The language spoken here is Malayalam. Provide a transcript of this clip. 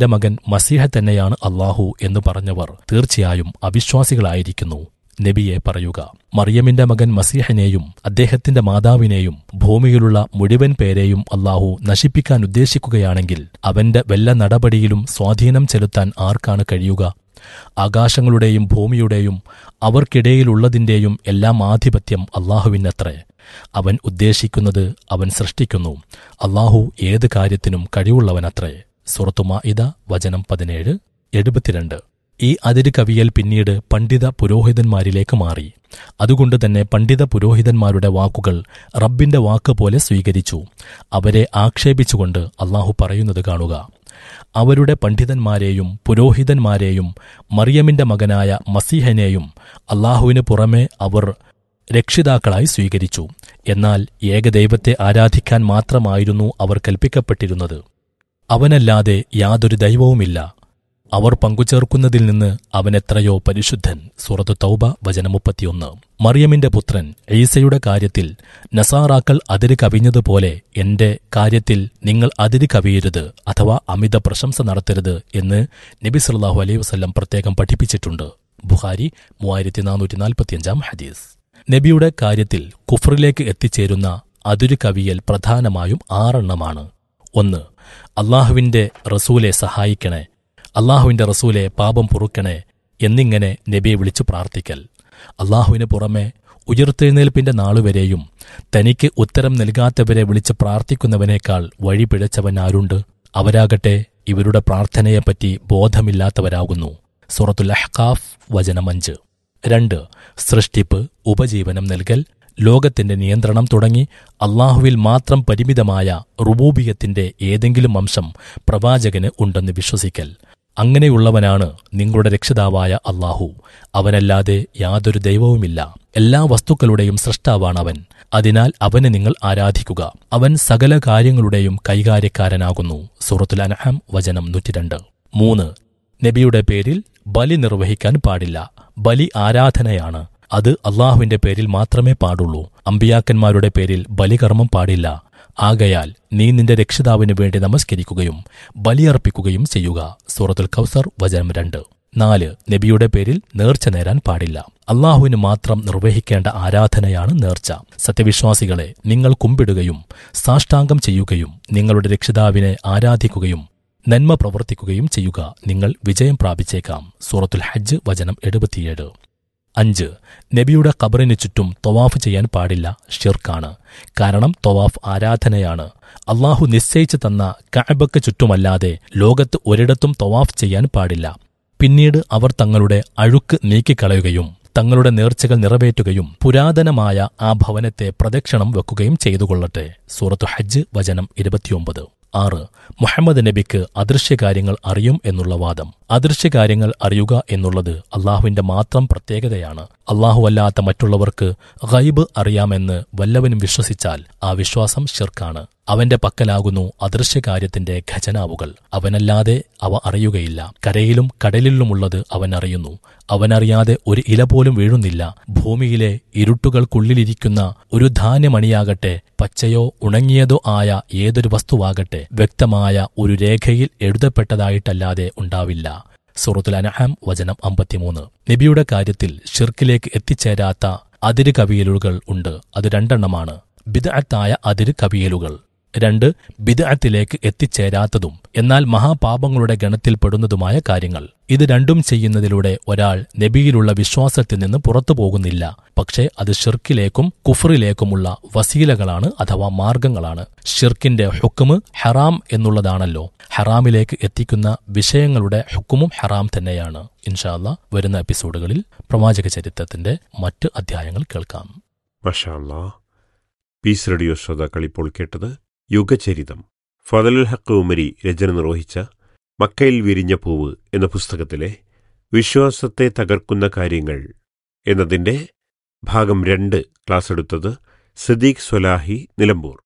മറിയമിന്റെ മകൻ മസീഹ തന്നെയാണ് അള്ളാഹു എന്ന് പറഞ്ഞവർ തീർച്ചയായും അവിശ്വാസികളായിരിക്കുന്നു നബിയെ പറയുക മറിയമിന്റെ മകൻ മസീഹനെയും അദ്ദേഹത്തിന്റെ മാതാവിനെയും ഭൂമിയിലുള്ള മുഴുവൻ പേരെയും അള്ളാഹു നശിപ്പിക്കാൻ ഉദ്ദേശിക്കുകയാണെങ്കിൽ അവന്റെ വല്ല നടപടിയിലും സ്വാധീനം ചെലുത്താൻ ആർക്കാണ് കഴിയുക ആകാശങ്ങളുടെയും ഭൂമിയുടെയും അവർക്കിടയിലുള്ളതിന്റെയും എല്ലാം ആധിപത്യം അള്ളാഹുവിനത്രേ അവൻ ഉദ്ദേശിക്കുന്നത് അവൻ സൃഷ്ടിക്കുന്നു അള്ളാഹു ഏത് കാര്യത്തിനും കഴിവുള്ളവനത്രേ സുറത്തുമാ ഇത വചനം പതിനേഴ് എഴുപത്തിരണ്ട് ഈ അതിര് കവിയൽ പിന്നീട് പണ്ഡിത പുരോഹിതന്മാരിലേക്ക് മാറി അതുകൊണ്ട് തന്നെ പണ്ഡിത പുരോഹിതന്മാരുടെ വാക്കുകൾ റബ്ബിന്റെ വാക്ക് പോലെ സ്വീകരിച്ചു അവരെ ആക്ഷേപിച്ചുകൊണ്ട് അള്ളാഹു പറയുന്നത് കാണുക അവരുടെ പണ്ഡിതന്മാരെയും പുരോഹിതന്മാരെയും മറിയമിന്റെ മകനായ മസീഹനെയും അള്ളാഹുവിന് പുറമെ അവർ രക്ഷിതാക്കളായി സ്വീകരിച്ചു എന്നാൽ ഏകദൈവത്തെ ആരാധിക്കാൻ മാത്രമായിരുന്നു അവർ കൽപ്പിക്കപ്പെട്ടിരുന്നത് അവനല്ലാതെ യാതൊരു ദൈവവുമില്ല അവർ പങ്കുചേർക്കുന്നതിൽ നിന്ന് അവൻ എത്രയോ പരിശുദ്ധൻ സൂറത്ത് തൗബ വചനം മുപ്പത്തിയൊന്ന് മറിയമിന്റെ പുത്രൻ ഈസയുടെ കാര്യത്തിൽ നസാറാക്കൾ അതിര് കവിഞ്ഞതുപോലെ എന്റെ കാര്യത്തിൽ നിങ്ങൾ അതിര് കവിയരുത് അഥവാ അമിത പ്രശംസ നടത്തരുത് എന്ന് നബി സല്ലാഹു അലൈഹി വസ്ല്ലം പ്രത്യേകം പഠിപ്പിച്ചിട്ടുണ്ട് ബുഹാരി മൂവായിരത്തി നാനൂറ്റി നാൽപ്പത്തിയഞ്ചാം ഹദീസ് നബിയുടെ കാര്യത്തിൽ കുഫറിലേക്ക് എത്തിച്ചേരുന്ന അതിരു കവിയൽ പ്രധാനമായും ആറെണ്ണമാണ് ഒന്ന് അള്ളാഹുവിന്റെ റസൂലെ സഹായിക്കണേ അള്ളാഹുവിന്റെ റസൂലെ പാപം പൊറുക്കണേ എന്നിങ്ങനെ നബിയെ വിളിച്ചു പ്രാർത്ഥിക്കൽ അള്ളാഹുവിന് പുറമെ ഉയർത്തെഴുന്നേൽപ്പിന്റെ നാളുവരെയും തനിക്ക് ഉത്തരം നൽകാത്തവരെ വിളിച്ച് പ്രാർത്ഥിക്കുന്നവനേക്കാൾ വഴി പിഴച്ചവൻ ആരുണ്ട് അവരാകട്ടെ ഇവരുടെ പ്രാർത്ഥനയെപ്പറ്റി ബോധമില്ലാത്തവരാകുന്നു സുറത്തുൽ അഹ്കാഫ് വചനം അഞ്ച് രണ്ട് സൃഷ്ടിപ്പ് ഉപജീവനം നൽകൽ ലോകത്തിന്റെ നിയന്ത്രണം തുടങ്ങി അള്ളാഹുവിൽ മാത്രം പരിമിതമായ റുബൂബിയത്തിന്റെ ഏതെങ്കിലും അംശം പ്രവാചകന് ഉണ്ടെന്ന് വിശ്വസിക്കൽ അങ്ങനെയുള്ളവനാണ് നിങ്ങളുടെ രക്ഷിതാവായ അള്ളാഹു അവനല്ലാതെ യാതൊരു ദൈവവുമില്ല എല്ലാ വസ്തുക്കളുടെയും സൃഷ്ടാവാണ് അവൻ അതിനാൽ അവനെ നിങ്ങൾ ആരാധിക്കുക അവൻ സകല കാര്യങ്ങളുടെയും കൈകാര്യക്കാരനാകുന്നു സൂറത്തുൽ അനഹം വചനം നൂറ്റിരണ്ട് മൂന്ന് നബിയുടെ പേരിൽ ബലി നിർവഹിക്കാൻ പാടില്ല ബലി ആരാധനയാണ് അത് അള്ളാഹുവിന്റെ പേരിൽ മാത്രമേ പാടുള്ളൂ അമ്പിയാക്കന്മാരുടെ പേരിൽ ബലികർമ്മം പാടില്ല ആകയാൽ നീ നിന്റെ രക്ഷിതാവിനു വേണ്ടി നമസ്കരിക്കുകയും ബലിയർപ്പിക്കുകയും ചെയ്യുക സൂറത്തുൽ കൗസർ വചനം രണ്ട് നാല് നബിയുടെ പേരിൽ നേർച്ച നേരാൻ പാടില്ല അള്ളാഹുവിന് മാത്രം നിർവഹിക്കേണ്ട ആരാധനയാണ് നേർച്ച സത്യവിശ്വാസികളെ നിങ്ങൾ കുമ്പിടുകയും സാഷ്ടാംഗം ചെയ്യുകയും നിങ്ങളുടെ രക്ഷിതാവിനെ ആരാധിക്കുകയും നന്മ പ്രവർത്തിക്കുകയും ചെയ്യുക നിങ്ങൾ വിജയം പ്രാപിച്ചേക്കാം സൂറത്തുൽ ഹജ്ജ് വചനം എഴുപത്തിയേഴ് അഞ്ച് നബിയുടെ ഖബറിന് ചുറ്റും തൊവാഫ് ചെയ്യാൻ പാടില്ല ഷിർക്കാണ് കാരണം തൊവാഫ് ആരാധനയാണ് അള്ളാഹു നിശ്ചയിച്ചു തന്ന കഅബക്ക് ചുറ്റുമല്ലാതെ ലോകത്ത് ഒരിടത്തും തൊവാഫ് ചെയ്യാൻ പാടില്ല പിന്നീട് അവർ തങ്ങളുടെ അഴുക്ക് നീക്കിക്കളയുകയും തങ്ങളുടെ നേർച്ചകൾ നിറവേറ്റുകയും പുരാതനമായ ആ ഭവനത്തെ പ്രദക്ഷിണം വെക്കുകയും ചെയ്തുകൊള്ളട്ടെ സൂറത്തു ഹജ്ജ് വചനം ഇരുപത്തിയൊമ്പത് ആറ് മുഹമ്മദ് നബിക്ക് അദൃശ്യകാര്യങ്ങൾ അറിയും എന്നുള്ള വാദം അദൃശ്യകാര്യങ്ങൾ അറിയുക എന്നുള്ളത് അള്ളാഹുവിന്റെ മാത്രം പ്രത്യേകതയാണ് അള്ളാഹു അല്ലാത്ത മറ്റുള്ളവർക്ക് ഗൈബ് അറിയാമെന്ന് വല്ലവനും വിശ്വസിച്ചാൽ ആ വിശ്വാസം ഷിർക്കാണ് അവന്റെ പക്കലാകുന്നു അദൃശ്യകാര്യത്തിന്റെ ഖജനാവുകൾ അവനല്ലാതെ അവ അറിയുകയില്ല കരയിലും കടലിലുമുള്ളത് അവൻ അറിയുന്നു അവനറിയാതെ ഒരു ഇല പോലും വീഴുന്നില്ല ഭൂമിയിലെ ഇരുട്ടുകൾക്കുള്ളിലിരിക്കുന്ന ഒരു ധാന്യമണിയാകട്ടെ പച്ചയോ ഉണങ്ങിയതോ ആയ ഏതൊരു വസ്തുവാകട്ടെ വ്യക്തമായ ഒരു രേഖയിൽ എഴുതപ്പെട്ടതായിട്ടല്ലാതെ ഉണ്ടാവില്ല സൂറത്തുൽ അനഹാം വചനം അമ്പത്തിമൂന്ന് നബിയുടെ കാര്യത്തിൽ ഷിർക്കിലേക്ക് എത്തിച്ചേരാത്ത അതിര് കവിയലുകൾ ഉണ്ട് അത് രണ്ടെണ്ണമാണ് ബിദഅത്തായ അതിര് കവിയലുകൾ രണ്ട് ബിദഅത്തിലേക്ക് എത്തിച്ചേരാത്തതും എന്നാൽ മഹാപാപങ്ങളുടെ ഗണത്തിൽപ്പെടുന്നതുമായ കാര്യങ്ങൾ ഇത് രണ്ടും ചെയ്യുന്നതിലൂടെ ഒരാൾ നബിയിലുള്ള വിശ്വാസത്തിൽ നിന്ന് പുറത്തു പോകുന്നില്ല പക്ഷേ അത് ഷിർക്കിലേക്കും കുഫറിലേക്കുമുള്ള വസീലകളാണ് അഥവാ മാർഗങ്ങളാണ് ഷിർക്കിന്റെ ഹുക്കുമ് ഹറാം എന്നുള്ളതാണല്ലോ ഹറാമിലേക്ക് എത്തിക്കുന്ന വിഷയങ്ങളുടെ ഹുക്കുമും ഹറാം തന്നെയാണ് ഇൻഷാല്ല വരുന്ന എപ്പിസോഡുകളിൽ പ്രവാചക ചരിത്രത്തിന്റെ മറ്റ് അധ്യായങ്ങൾ കേൾക്കാം മഷാല്ലാ പീസ് റേഡിയോ ശ്രോതാക്കൾ ഇപ്പോൾ കേട്ടത് യുഗചരിതം ഫതലുൽ ഹക്ക് ഉമരി രചന നിർവഹിച്ച മക്കയിൽ വിരിഞ്ഞ പൂവ് എന്ന പുസ്തകത്തിലെ വിശ്വാസത്തെ തകർക്കുന്ന കാര്യങ്ങൾ എന്നതിൻ്റെ ഭാഗം രണ്ട് ക്ലാസ് എടുത്തത് സിദ്ദീഖ് സ്വലാഹി നിലമ്പൂർ